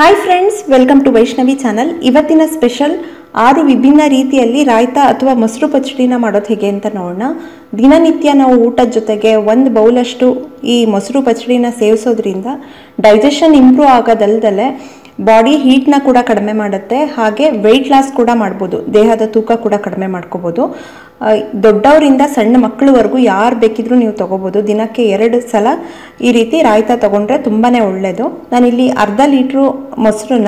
hi friends welcome to Vaishnavi channel ಇವತ್ತಿನ special ಆರು ವಿಭಿನ್ನ ರೀತಿಯಲ್ಲಿ ರಾಯ್ತ ಅಥವಾ ಮೊಸರು ಪಚಡಿನ ಮಾಡೋದು ಹೇಗೆ ಅಂತ ನೋಡೋಣ ದಿನನಿತ್ಯ ನಾವು ಊಟದ ಜೊತೆಗೆ ಒಂದು ಬೌಲಷ್ಟು ಈ ಮೊಸರು ಪಚಡಿನ ಸೇವಿಸೋದ್ರಿಂದ ಡೈಜೆಷನ್ ಇಂಪ್ರೂವ್ ಆಗೋದಲ್ದಲೆ ಬಾಡಿ ಹೀಟ್ನ ಕೂಡ ಕಡಿಮೆ ಮಾಡುತ್ತೆ ಹಾಗೆ ವೆಯ್ಟ್ ಲಾಸ್ ಕೂಡ ಮಾಡ್ಬೋದು ದೇಹದ ತೂಕ ಕೂಡ ಕಡಿಮೆ ಮಾಡ್ಕೋಬೋದು ಆ, ದೊಡ್ಡವರಿಂದ ಸಣ್ಣ ಮಕ್ಕಳವರೆಗೂ ಯಾರು ಬೇಕಿದ್ರೂ ನೀವು ತಗೋಬೋದು ದಿನಕ್ಕೆ ಎರಡು ಸಲ ಈ ರೀತಿ ರಾಯ್ತ ತಗೊಂಡ್ರೆ ತುಂಬಾ ಒಳ್ಳೆಯದು ನಾನಿಲ್ಲಿ ಅರ್ಧ ಲೀಟ್ರು ಮೊಸರನ್ನ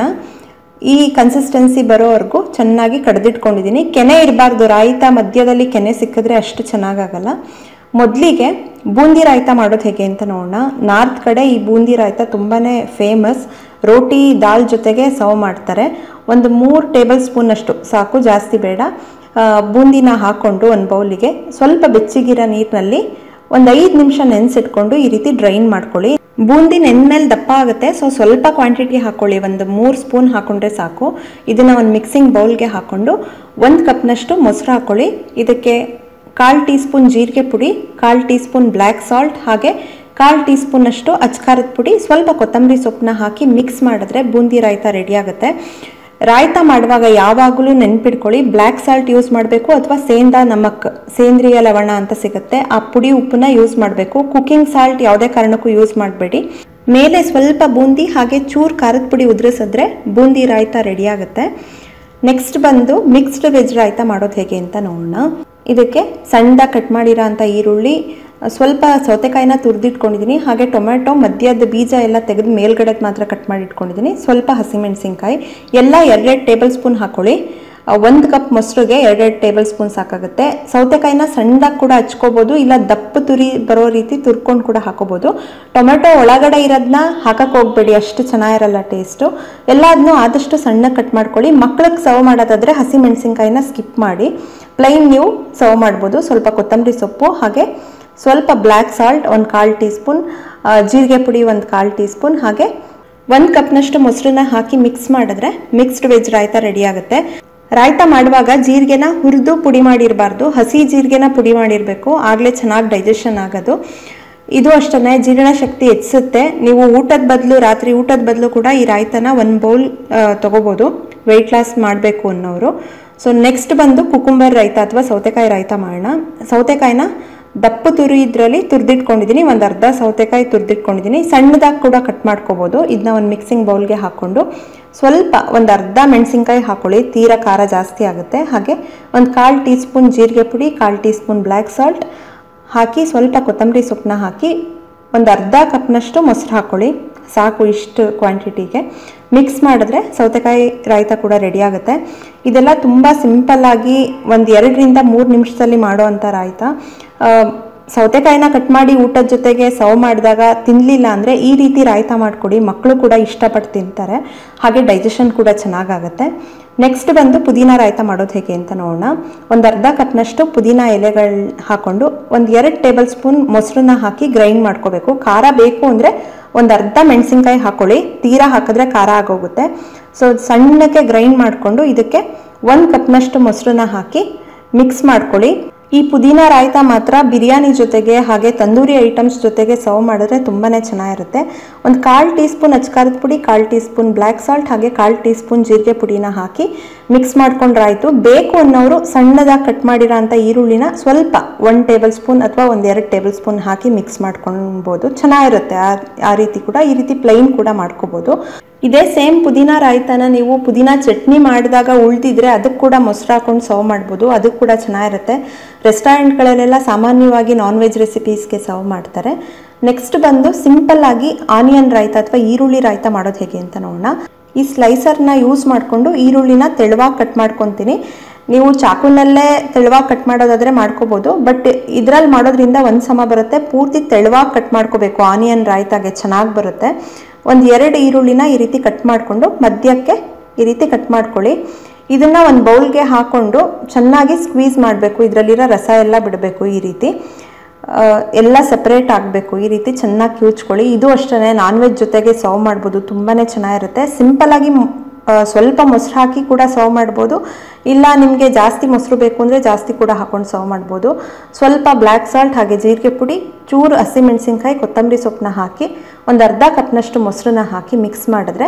ಈ ಕನ್ಸಿಸ್ಟೆನ್ಸಿ ಬರೋವರೆಗೂ ಚೆನ್ನಾಗಿ ಕಡ್ದಿಟ್ಕೊಂಡಿದ್ದೀನಿ ಕೆನೆ ಇರಬಾರ್ದು ರಾಯ್ತ ಮಧ್ಯದಲ್ಲಿ ಕೆನೆ ಸಿಕ್ಕಿದ್ರೆ ಅಷ್ಟು ಚೆನ್ನಾಗಾಗಲ್ಲ ಮೊದಲಿಗೆ ಬೂಂದಿ ರಾಯ್ತ ಮಾಡೋದು ಹೇಗೆ ಅಂತ ನೋಡೋಣ ನಾರ್ತ್ ಕಡೆ ಈ ಬೂಂದಿ ರಾಯ್ತ ತುಂಬಾ ಫೇಮಸ್ ರೋಟಿ ದಾಲ್ ಜೊತೆಗೆ ಸರ್ವ್ ಮಾಡ್ತಾರೆ ಒಂದು ಮೂರು ಟೇಬಲ್ ಸ್ಪೂನಷ್ಟು ಸಾಕು ಜಾಸ್ತಿ ಬೇಡ ಆ, ಬೂಂದಿನ ಹಾಕ್ಕೊಂಡು ಒಂದು ಬೌಲಿಗೆ ಸ್ವಲ್ಪ ಬೆಚ್ಚಗಿರೋ ನೀರಿನಲ್ಲಿ ಒಂದು ಐದು ನಿಮಿಷ ನೆನೆಸಿಟ್ಕೊಂಡು ಈ ರೀತಿ ಡ್ರೈನ್ ಮಾಡ್ಕೊಳ್ಳಿ ಬೂಂದಿ ನೆನ್ಮೇಲೆ ದಪ್ಪ ಆಗುತ್ತೆ ಸೊ ಸ್ವಲ್ಪ ಕ್ವಾಂಟಿಟಿ ಹಾಕೊಳ್ಳಿ ಒಂದು ಮೂರು ಸ್ಪೂನ್ ಹಾಕೊಂಡ್ರೆ ಸಾಕು ಇದನ್ನ ಒಂದು ಮಿಕ್ಸಿಂಗ್ ಬೌಲ್ಗೆ ಹಾಕೊಂಡು ಒಂದು ಕಪ್ನಷ್ಟು ಮೊಸರು ಹಾಕೊಳ್ಳಿ ಇದಕ್ಕೆ ಕಾಲು ಟೀ ಸ್ಪೂನ್ ಜೀರಿಗೆ ಪುಡಿ ಕಾಲು ಟೀ ಸ್ಪೂನ್ ಬ್ಲ್ಯಾಕ್ ಸಾಲ್ಟ್ ಹಾಗೆ ಕಾಲು ಟೀ ಸ್ಪೂನಷ್ಟು ಅಚ್ಕಾರದ ಪುಡಿ ಸ್ವಲ್ಪ ಕೊತ್ತಂಬರಿ ಸೊಪ್ಪನ್ನ ಹಾಕಿ ಮಿಕ್ಸ್ ಮಾಡಿದ್ರೆ ಬೂಂದಿ ರಾಯ್ತ ರೆಡಿ ಆಗುತ್ತೆ ರಾಯ್ತ ಮಾಡುವಾಗ ಯಾವಾಗಲೂ ನೆನ್ಪಿಡ್ಕೊಳ್ಳಿ ಬ್ಲ್ಯಾಕ್ ಸಾಲ್ಟ್ ಯೂಸ್ ಮಾಡಬೇಕು ಅಥವಾ ಸೇಂದ ನಮಕ್ ಸೇಂದ್ರಿಯ ಲವಣ ಅಂತ ಸಿಗುತ್ತೆ ಆ ಪುಡಿ ಉಪ್ಪನ್ನ ಯೂಸ್ ಮಾಡಬೇಕು ಕುಕಿಂಗ್ ಸಾಲ್ಟ್ ಯಾವುದೇ ಕಾರಣಕ್ಕೂ ಯೂಸ್ ಮಾಡಬೇಡಿ ಮೇಲೆ ಸ್ವಲ್ಪ ಬೂಂದಿ ಹಾಗೆ ಚೂರು ಖಾರದ ಪುಡಿ ಉದುರಿಸಿದ್ರೆ ಬೂಂದಿ ರಾಯ್ತ ರೆಡಿ ಆಗುತ್ತೆ ನೆಕ್ಸ್ಟ್ ಬಂದು ಮಿಕ್ಸ್ಡ್ ವೆಜ್ ರಾಯ್ತ ಮಾಡೋದು ಹೇಗೆ ಅಂತ ನೋಡೋಣ ಇದಕ್ಕೆ ಸಣ್ಣದಾಗಿ ಕಟ್ ಮಾಡಿರೋ ಅಂಥ ಈರುಳ್ಳಿ ಸ್ವಲ್ಪ ಸೌತೆಕಾಯಿನ ತುರಿದಿಟ್ಕೊಂಡಿದ್ದೀನಿ ಹಾಗೆ ಟೊಮೆಟೊ ಮಧ್ಯದ ಬೀಜ ಎಲ್ಲ ತೆಗೆದು ಮೇಲ್ಗಡೆದು ಮಾತ್ರ ಕಟ್ ಮಾಡಿ ಇಟ್ಕೊಂಡಿದ್ದೀನಿ ಸ್ವಲ್ಪ ಹಸಿಮೆಣಸಿನ್ಕಾಯಿ ಎಲ್ಲ ಎರಡೆರಡು ಟೇಬಲ್ ಸ್ಪೂನ್ ಹಾಕೊಳ್ಳಿ ಒಂದು ಕಪ್ ಮೊಸರಿಗೆ ಎರಡೆರಡು ಟೇಬಲ್ ಸ್ಪೂನ್ ಸಾಕಾಗುತ್ತೆ ಸೌತೆಕಾಯಿನ ಸಣ್ಣದಾಗಿ ಕೂಡ ಹಚ್ಕೋಬೋದು ಇಲ್ಲ ದಪ್ಪ ತುರಿ ಬರೋ ರೀತಿ ತುರ್ಕೊಂಡು ಕೂಡ ಹಾಕೋಬೋದು ಟೊಮೆಟೊ ಒಳಗಡೆ ಇರೋದನ್ನ ಹಾಕಕ್ಕೆ ಹೋಗ್ಬೇಡಿ ಅಷ್ಟು ಚೆನ್ನಾಗಿರಲ್ಲ ಟೇಸ್ಟು ಎಲ್ಲದನ್ನೂ ಆದಷ್ಟು ಸಣ್ಣಗೆ ಕಟ್ ಮಾಡ್ಕೊಳ್ಳಿ ಮಕ್ಳಿಗೆ ಸರ್ವ್ ಮಾಡೋದಾದರೆ ಹಸಿ ಮೆಣಸಿನ್ಕಾಯಿನ ಸ್ಕಿಪ್ ಮಾಡಿ ಪ್ಲೈನ್ ನೀವು ಸರ್ವ್ ಮಾಡ್ಬೋದು ಸ್ವಲ್ಪ ಕೊತ್ತಂಬರಿ ಸೊಪ್ಪು ಹಾಗೆ ಸ್ವಲ್ಪ ಬ್ಲ್ಯಾಕ್ ಸಾಲ್ಟ್ ಒಂದು ಕಾಲು ಟೀ ಸ್ಪೂನ್ ಜೀರಿಗೆ ಪುಡಿ ಒಂದು ಕಾಲು ಟೀ ಸ್ಪೂನ್ ಹಾಗೆ ಒಂದು ಕಪ್ನಷ್ಟು ಮೊಸರನ್ನ ಹಾಕಿ ಮಿಕ್ಸ್ ಮಾಡಿದ್ರೆ ಮಿಕ್ಸ್ಡ್ ವೆಜ್ ರಾಯ್ತ ರೆಡಿ ಆಗುತ್ತೆ ರಾಯ್ತ ಮಾಡುವಾಗ ಜೀರಿಗೆನ ಹುರಿದು ಪುಡಿ ಮಾಡಿರಬಾರ್ದು ಹಸಿ ಜೀರಿಗೆನ ಪುಡಿ ಮಾಡಿರಬೇಕು ಆಗಲೇ ಚೆನ್ನಾಗಿ ಡೈಜೆಷನ್ ಆಗೋದು ಇದು ಅಷ್ಟೇ ಜೀರ್ಣಶಕ್ತಿ ಹೆಚ್ಚಿಸುತ್ತೆ ನೀವು ಊಟದ ಬದಲು ರಾತ್ರಿ ಊಟದ ಬದಲು ಕೂಡ ಈ ರಾಯ್ತನ ಒಂದು ಬೌಲ್ ತಗೋಬೋದು ವೆಯ್ಟ್ ಲಾಸ್ ಮಾಡಬೇಕು ಅನ್ನೋರು ಸೊ ನೆಕ್ಸ್ಟ್ ಬಂದು ಕುಕುಂಬರ್ ರಾಯ್ತ ಅಥವಾ ಸೌತೆಕಾಯಿ ರಾಯ್ತ ಮಾಡೋಣ ಸೌತೆಕಾಯಿನ ದಪ್ಪ ತುರಿ ಇದರಲ್ಲಿ ತುರಿದಿಟ್ಕೊಂಡಿದ್ದೀನಿ ಒಂದು ಅರ್ಧ ಸೌತೆಕಾಯಿ ತುರಿದಿಟ್ಕೊಂಡಿದ್ದೀನಿ ಸಣ್ಣದಾಗಿ ಕೂಡ ಕಟ್ ಮಾಡ್ಕೋಬೋದು ಇದನ್ನ ಒಂದು ಮಿಕ್ಸಿಂಗ್ ಬೌಲ್ಗೆ ಹಾಕ್ಕೊಂಡು ಸ್ವಲ್ಪ ಒಂದು ಅರ್ಧ ಮೆಣಸಿನ್ಕಾಯಿ ಹಾಕೊಳ್ಳಿ ತೀರಾ ಖಾರ ಜಾಸ್ತಿ ಆಗುತ್ತೆ ಹಾಗೆ ಒಂದು ಕಾಲು ಟೀ ಸ್ಪೂನ್ ಜೀರಿಗೆ ಪುಡಿ ಕಾಲು ಟೀ ಸ್ಪೂನ್ ಬ್ಲ್ಯಾಕ್ ಸಾಲ್ಟ್ ಹಾಕಿ ಸ್ವಲ್ಪ ಕೊತ್ತಂಬರಿ ಸೊಪ್ಪನ್ನ ಹಾಕಿ ಒಂದು ಅರ್ಧ ಕಪ್ನಷ್ಟು ಮೊಸರು ಹಾಕ್ಕೊಳ್ಳಿ ಸಾಕು ಇಷ್ಟು ಕ್ವಾಂಟಿಟಿಗೆ ಮಿಕ್ಸ್ ಮಾಡಿದ್ರೆ ಸೌತೆಕಾಯಿ ರಾಯ್ತ ಕೂಡ ರೆಡಿ ಆಗುತ್ತೆ ಇದೆಲ್ಲ ತುಂಬ ಸಿಂಪಲ್ಲಾಗಿ ಒಂದು ಎರಡರಿಂದ ಮೂರು ನಿಮಿಷದಲ್ಲಿ ಮಾಡೋ ಅಂಥ ರಾಯ್ತ ಆ, ಸೌತೆಕಾಯಿನ ಕಟ್ ಮಾಡಿ ಊಟದ ಜೊತೆಗೆ ಸರ್ವ್ ಮಾಡಿದಾಗ ತಿನ್ನಲಿಲ್ಲ ಅಂದರೆ ಈ ರೀತಿ ರಾಯ್ತ ಮಾಡಿಕೊಡಿ ಮಕ್ಕಳು ಕೂಡ ಇಷ್ಟಪಟ್ಟು ತಿಂತಾರೆ ಹಾಗೆ ಡೈಜೆಷನ್ ಕೂಡ ಚೆನ್ನಾಗಾಗುತ್ತೆ ನೆಕ್ಸ್ಟ್ ಬಂದು ಪುದೀನ ರಾಯ್ತ ಮಾಡೋದು ಹೇಗೆ ಅಂತ ನೋಡೋಣ ಒಂದು ಅರ್ಧ ಕಪ್ನಷ್ಟು ಪುದೀನ ಎಲೆಗಳು ಹಾಕೊಂಡು ಒಂದು ಎರಡು ಟೇಬಲ್ ಸ್ಪೂನ್ ಮೊಸರನ್ನ ಹಾಕಿ ಗ್ರೈಂಡ್ ಮಾಡ್ಕೋಬೇಕು ಖಾರ ಬೇಕು ಅಂದರೆ ಒಂದು ಅರ್ಧ ಮೆಣಸಿನ್ಕಾಯಿ ಹಾಕೊಳ್ಳಿ ತೀರಾ ಹಾಕಿದ್ರೆ ಖಾರ ಆಗೋಗುತ್ತೆ ಸೊ ಸಣ್ಣಕ್ಕೆ ಗ್ರೈಂಡ್ ಮಾಡಿಕೊಂಡು ಇದಕ್ಕೆ ಒಂದು ಕಪ್ನಷ್ಟು ಮೊಸರನ್ನ ಹಾಕಿ ಮಿಕ್ಸ್ ಮಾಡ್ಕೊಳ್ಳಿ ಈ ಪುದೀನ ರಾಯ್ತ ಮಾತ್ರ ಬಿರಿಯಾನಿ ಜೊತೆಗೆ ಹಾಗೆ ತಂದೂರಿ ಐಟಮ್ಸ್ ಜೊತೆಗೆ ಸರ್ವ್ ಮಾಡಿದ್ರೆ ತುಂಬಾ ಚೆನ್ನಾಗಿರುತ್ತೆ ಒಂದು ಕಾಲು ಟೀ ಸ್ಪೂನ್ ಅಚ್ಕಾರದ ಪುಡಿ ಕಾಲು ಟೀ ಸ್ಪೂನ್ ಬ್ಲ್ಯಾಕ್ ಸಾಲ್ಟ್ ಹಾಗೆ ಕಾಲು ಟೀ ಸ್ಪೂನ್ ಜೀರಿಗೆ ಪುಡಿನ ಹಾಕಿ ಮಿಕ್ಸ್ ಮಾಡ್ಕೊಂಡ್ರಾಯ್ತು ಬೇಕು ಅನ್ನೋರು ಸಣ್ಣದಾಗಿ ಕಟ್ ಮಾಡಿರೋ ಅಂಥ ಈರುಳ್ಳಿನ ಸ್ವಲ್ಪ ಒನ್ ಟೇಬಲ್ ಸ್ಪೂನ್ ಅಥವಾ ಒಂದು ಎರಡು ಟೇಬಲ್ ಸ್ಪೂನ್ ಹಾಕಿ ಮಿಕ್ಸ್ ಮಾಡ್ಕೊಳ್ಬೋದು ಚೆನ್ನಾಗಿರುತ್ತೆ ಆ ಆ ರೀತಿ ಕೂಡ ಈ ರೀತಿ ಪ್ಲೈನ್ ಕೂಡ ಮಾಡ್ಕೋಬೋದು ಇದೇ ಸೇಮ್ ಪುದೀನ ರಾಯ್ತನ ನೀವು ಪುದೀನ ಚಟ್ನಿ ಮಾಡಿದಾಗ ಉಳ್ದಿದ್ರೆ ಅದಕ್ಕೆ ಕೂಡ ಮೊಸರು ಹಾಕೊಂಡು ಸರ್ವ್ ಮಾಡ್ಬೋದು ಅದಕ್ಕೆ ಕೂಡ ಚೆನ್ನಾಗಿರುತ್ತೆ ರೆಸ್ಟೋರೆಂಟ್ಗಳಲ್ಲೆಲ್ಲ ಸಾಮಾನ್ಯವಾಗಿ ನಾನ್ ವೆಜ್ ರೆಸಿಪೀಸ್ಗೆ ಸರ್ವ್ ಮಾಡ್ತಾರೆ ನೆಕ್ಸ್ಟ್ ಬಂದು ಸಿಂಪಲ್ ಆಗಿ ಆನಿಯನ್ ರಾಯ್ತ ಅಥವಾ ಈರುಳ್ಳಿ ರಾಯ್ತ ಮಾಡೋದು ಹೇಗೆ ಅಂತ ನೋಡೋಣ ಈ ಸ್ಲೈಸರ್ನ ಯೂಸ್ ಮಾಡಿಕೊಂಡು ಈರುಳ್ಳಿನ ತೆಳುವಾಗಿ ಕಟ್ ಮಾಡ್ಕೊತೀನಿ ನೀವು ಚಾಕುನಲ್ಲೇ ತೆಳುವಾಗಿ ಕಟ್ ಮಾಡೋದಾದರೆ ಮಾಡ್ಕೋಬೋದು ಬಟ್ ಇದರಲ್ಲಿ ಮಾಡೋದ್ರಿಂದ ಒಂದು ಸಮ ಬರುತ್ತೆ ಪೂರ್ತಿ ತೆಳುವಾಗಿ ಕಟ್ ಮಾಡ್ಕೋಬೇಕು ಆನಿಯನ್ ರಾಯ್ತಾಗೆ ಚೆನ್ನಾಗಿ ಬರುತ್ತೆ ಒಂದು ಎರಡು ಈರುಳ್ಳಿನ ಈ ರೀತಿ ಕಟ್ ಮಾಡಿಕೊಂಡು ಮಧ್ಯಕ್ಕೆ ಈ ರೀತಿ ಕಟ್ ಮಾಡ್ಕೊಳ್ಳಿ ಇದನ್ನು ಒಂದು ಬೌಲ್ಗೆ ಹಾಕ್ಕೊಂಡು ಚೆನ್ನಾಗಿ ಸ್ಕ್ವೀಸ್ ಮಾಡಬೇಕು ಇದರಲ್ಲಿರೋ ರಸ ಎಲ್ಲ ಬಿಡಬೇಕು ಈ ರೀತಿ ಆ, ಎಲ್ಲ ಸಪ್ರೇಟ್ ಆಗಬೇಕು ಈ ರೀತಿ ಚೆನ್ನಾಗಿ ಕ್ಯೂಚ್ಕೊಳ್ಳಿ ಇದು ಅಷ್ಟೇ ನಾನ್ ವೆಜ್ ಜೊತೆಗೆ ಸರ್ವ್ ಮಾಡ್ಬೋದು ತುಂಬಾ ಚೆನ್ನಾಗಿರುತ್ತೆ ಸಿಂಪಲಾಗಿ ಸ್ವಲ್ಪ ಮೊಸರು ಹಾಕಿ ಕೂಡ ಸರ್ವ್ ಮಾಡ್ಬೋದು ಇಲ್ಲ ನಿಮಗೆ ಜಾಸ್ತಿ ಮೊಸರು ಬೇಕು ಅಂದರೆ ಜಾಸ್ತಿ ಕೂಡ ಹಾಕೊಂಡು ಸರ್ವ್ ಮಾಡ್ಬೋದು ಸ್ವಲ್ಪ ಬ್ಲ್ಯಾಕ್ ಸಾಲ್ಟ್ ಹಾಗೆ ಜೀರಿಗೆ ಪುಡಿ ಚೂರು ಹಸಿಮೆಣಸಿನ್ಕಾಯಿ ಕೊತ್ತಂಬರಿ ಸೊಪ್ಪನ್ನ ಹಾಕಿ ಒಂದು ಅರ್ಧ ಕಪ್ನಷ್ಟು ಮೊಸರನ್ನ ಹಾಕಿ ಮಿಕ್ಸ್ ಮಾಡಿದ್ರೆ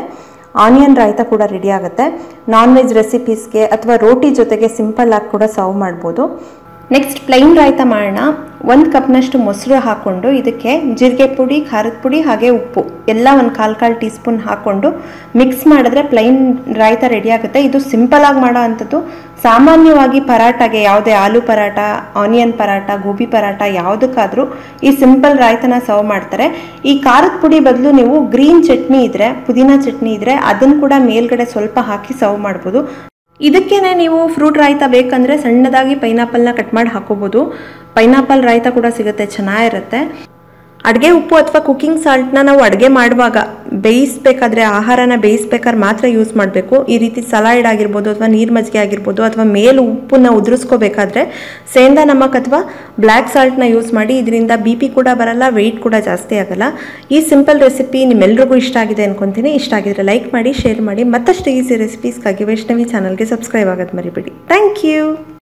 ಆನಿಯನ್ ರಾಯ್ತ ಕೂಡ ರೆಡಿ ಆಗುತ್ತೆ ನಾನ್ ವೆಜ್ ರೆಸಿಪೀಸ್ಗೆ ಅಥವಾ ರೋಟಿ ಜೊತೆಗೆ ಸಿಂಪಲ್ ಆಗಿ ಕೂಡ ಸರ್ವ್ ಮಾಡ್ಬೋದು ನೆಕ್ಸ್ಟ್ ಪ್ಲೈನ್ ರಾಯ್ತ ಮಾಡೋಣ ಒಂದು ಕಪ್ನಷ್ಟು ಮೊಸರು ಹಾಕ್ಕೊಂಡು ಇದಕ್ಕೆ ಜೀರಿಗೆ ಪುಡಿ ಖಾರದ ಪುಡಿ ಹಾಗೆ ಉಪ್ಪು ಎಲ್ಲ ಒಂದು ಕಾಲು ಕಾಲು ಟೀ ಸ್ಪೂನ್ ಹಾಕ್ಕೊಂಡು ಮಿಕ್ಸ್ ಮಾಡಿದ್ರೆ ಪ್ಲೈನ್ ರಾಯ್ತ ರೆಡಿ ಆಗುತ್ತೆ ಇದು ಸಿಂಪಲ್ ಆಗಿ ಮಾಡೋ ಅಂಥದ್ದು ಸಾಮಾನ್ಯವಾಗಿ ಪರಾಟಾಗೆ ಯಾವುದೇ ಆಲೂ ಪರಾಟ ಆನಿಯನ್ ಪರಾಟ ಗೋಬಿ ಪರಾಟ ಯಾವುದಕ್ಕಾದರೂ ಈ ಸಿಂಪಲ್ ರಾಯ್ತನ ಸರ್ವ್ ಮಾಡ್ತಾರೆ ಈ ಖಾರದ ಪುಡಿ ಬದಲು ನೀವು ಗ್ರೀನ್ ಚಟ್ನಿ ಇದ್ರೆ ಪುದೀನ ಚಟ್ನಿ ಇದ್ರೆ ಅದನ್ನು ಕೂಡ ಮೇಲ್ಗಡೆ ಸ್ವಲ್ಪ ಹಾಕಿ ಸರ್ವ್ ಮಾಡ್ಬೋದು ಇದಕ್ಕೇನೆ ನೀವು ಫ್ರೂಟ್ ರಾಯ್ತ ಬೇಕಂದ್ರೆ ಸಣ್ಣದಾಗಿ ಪೈನಾಪಲ್ನ ಕಟ್ ಮಾಡಿ ಹಾಕೋಬೋದು ಪೈನಾಪಲ್ ರಾಯ್ತ ಕೂಡ ಸಿಗುತ್ತೆ ಚೆನ್ನಾಗಿರುತ್ತೆ ಅಡುಗೆ ಉಪ್ಪು ಅಥವಾ ಕುಕಿಂಗ್ ಸಾಲ್ಟ್ನ ನಾವು ಅಡುಗೆ ಮಾಡುವಾಗ ಬೇಯಿಸ್ಬೇಕಾದ್ರೆ ಆಹಾರನ ಬೇಯಿಸ್ಬೇಕಾದ್ರೆ ಮಾತ್ರ ಯೂಸ್ ಮಾಡಬೇಕು ಈ ರೀತಿ ಸಲಾಡ್ ಆಗಿರ್ಬೋದು ಅಥವಾ ನೀರು ಮಜ್ಜಿಗೆ ಆಗಿರ್ಬೋದು ಅಥವಾ ಮೇಲು ಉಪ್ಪನ್ನ ಉದುರಿಸ್ಕೋಬೇಕಾದ್ರೆ ಸೇಂದಾ ನಮಕ್ ಅಥವಾ ಬ್ಲ್ಯಾಕ್ ಸಾಲ್ಟ್ನ ಯೂಸ್ ಮಾಡಿ ಇದರಿಂದ ಬಿ ಪಿ ಕೂಡ ಬರಲ್ಲ ವೆಯ್ಟ್ ಕೂಡ ಜಾಸ್ತಿ ಆಗಲ್ಲ ಈ ಸಿಂಪಲ್ ರೆಸಿಪಿ ನಿಮ್ಮೆಲ್ರಿಗೂ ಇಷ್ಟ ಆಗಿದೆ ಅನ್ಕೊಂತೀನಿ ಇಷ್ಟ ಆಗಿದ್ರೆ ಲೈಕ್ ಮಾಡಿ ಶೇರ್ ಮಾಡಿ ಮತ್ತಷ್ಟು ಈಸಿ ರೆಸಿಪೀಸ್ಗಾಗಿ ವೈಷ್ಣವಿ ಚಾನಲ್ಗೆ ಸಬ್ಸ್ಕ್ರೈಬ್ ಆಗೋದು ಮರಿಬೇಡಿ ಥ್ಯಾಂಕ್ ಯು